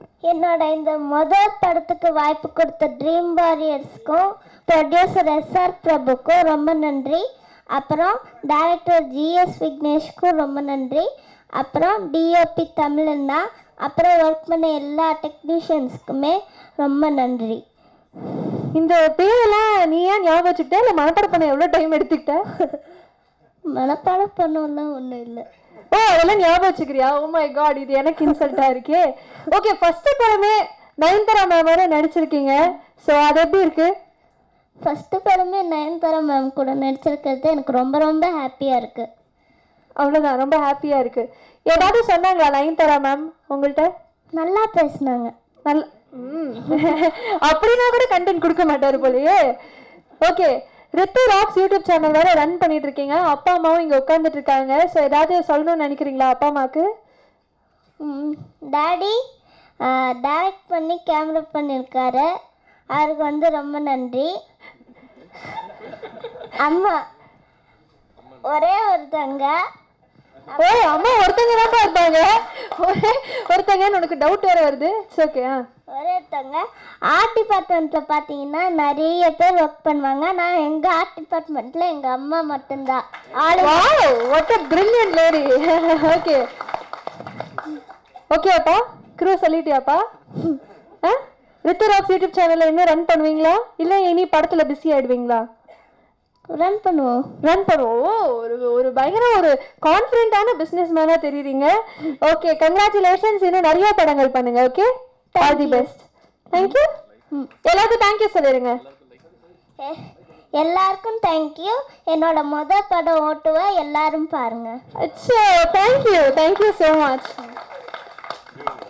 என்னோட இந்த முதல் படத்துக்கு வாய்ப்பு கொடுத்த ட்ரீம் வாரியர்ஸ்க்கும் ப்ரொடியூசர் எஸ்ஆர் பிரபுக்கும் ரொம்ப நன்றி அப்புறம் டைரக்டர் ஜிஎஸ் விக்னேஷ்க்கும் ரொம்ப நன்றி அப்புறம் டிஓபி தமிழண்ணா அப்புறம் ஒர்க் பண்ண எல்லா டெக்னீஷியன்ஸ்க்குமே ரொம்ப நன்றி இந்த பேரெல்லாம் நீ ஏன் ஞாபகம் வச்சுக்கிட்ட இல்லை மனப்பாடம் பண்ண எவ்வளோ டைம் எடுத்துக்கிட்ட மனப்பாடம் பண்ணலாம் ஒன்றும் இல்லை ஓ அதெல்லாம் ஞாபகம் வச்சுக்கிறியா ஓ மை காட் இது எனக்கு இன்சல்ட்டா இருக்கே ஓகே ஃபர்ஸ்ட் படமே நயன்தாரா மேமோட நடிச்சிருக்கீங்க ஸோ அது எப்படி இருக்கு ஃபஸ்ட்டு படமே நயன்தாரா மேம் கூட நடிச்சிருக்கிறது எனக்கு ரொம்ப ரொம்ப ஹாப்பியாக இருக்குது அவ்வளோதான் ரொம்ப ஹாப்பியா இருக்கு ஏதாவது சொன்னாங்களா நயன்தாரா மேம் உங்கள்கிட்ட நல்லா பேசுனாங்க நல்ல ம். அப்படின்னா கூட கண்டென்ட் கொடுக்க மாட்டாரு போலயே okay Rithu rocks YouTube channel வேற ரன் பண்ணிட்டு இருக்கீங்க அப்பா அம்மாவும் இங்க உட்காந்துட்டு இருக்காங்க ஸோ ஏதாவது சொல்லணும்னு நினைக்கிறீங்களா அப்பா அம்மாவுக்கு டாடி டைரக்ட் பண்ணி கேமரா பண்ணியிருக்காரு அவருக்கு வந்து ரொம்ப நன்றி அம்மா ஒரே ஒருத்தங்க ஓ அம்மா ஒருத்தங்க தான் இருப்பாங்க ஒரே- ஒருத்தங்கன்னு உனக்கு டவுட் வேற வருது இட்ஸ் ஓகே ஆ ஒரே ஒருத்தங்க ஆர்ட் டிபார்ட்மெண்ட்டில் பார்த்தீங்கன்னா நிறைய பேர் ஒர்க் பண்ணுவாங்க நான் எங்கள் ஆர்ட் டிபார்ட்மெண்ட்டில் எங்கள் அம்மா மட்டும்தான் ஆளு wow what a brilliant lady okay okay அப்பா க்ரூ சொல்லிட்டியாப்பா ஆ ரித்து ராக்ஸ் யூடியூப் சேனல்ல இன்னும் ரன் பண்ணுவீங்களா இல்லை இனி படத்துல பிஸி ஆயிடுவீங்களா ரன் பண்ணுவோம் ரன் பண்ணுவோம் ஓ, ஒரு ஒரு பயங்கர ஒரு கான்ஃபிடென்ட்டான பிஸ்னஸ் மேனாக தெரியுறீங்க ஓகே கங்க்ராச்சுலேஷன்ஸ் இன்னும் நிறைய படங்கள் பண்ணுங்க okay all the best thank you எல்லாருக்கும் தேங்க்யூ சொல்லிடுங்க எ- எல்லாருக்கும் தேங்க்யூ என்னோட முத படம் ஓட்டுவ எல்லாரும் பாருங்கள் அச்சோ தேங்க்யூ தேங்க்யூ ஸோ மச்